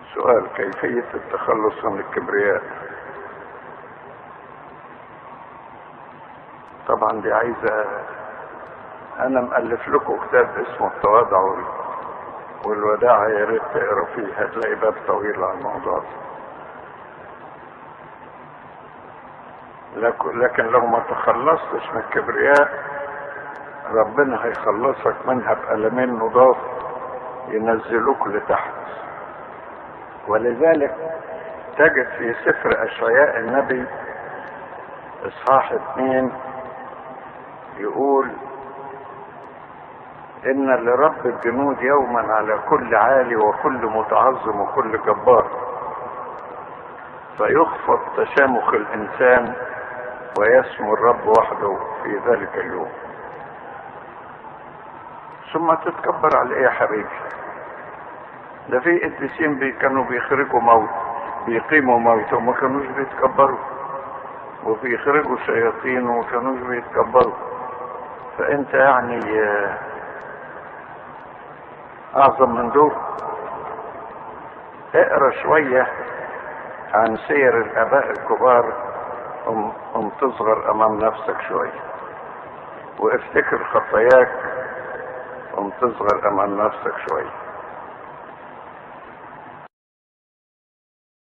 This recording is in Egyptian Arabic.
سؤال كيفية التخلص من الكبرياء طبعا دي عايزة انا مألف لكم كتاب اسمه التواضع والوداعة يا ريت تقرا فيه هتلاقي باب طويل على الموضوع ده لكن لو ما تخلصتش من الكبرياء ربنا هيخلصك منها بألمين نضاف ينزلوك لتحت ولذلك تجد في سفر أشعياء النبي إصحاح اثنين يقول إن لرب الجنود يوما على كل عالي وكل متعظم وكل جبار فيخفض تشامخ الإنسان ويسمو الرب وحده في ذلك اليوم ثم تتكبر على ايه يا حبيبي ده في قديسين بي كانوا بيخرجوا موت بيقيموا موت وما كانوش بيتكبروا وبيخرجوا شياطين وما كانوش بيتكبروا فانت يعني اعظم من دول اقرا شويه عن سير الاباء الكبار ام تصغر امام نفسك شويه وافتكر خطاياك ام تصغر امام نفسك شويه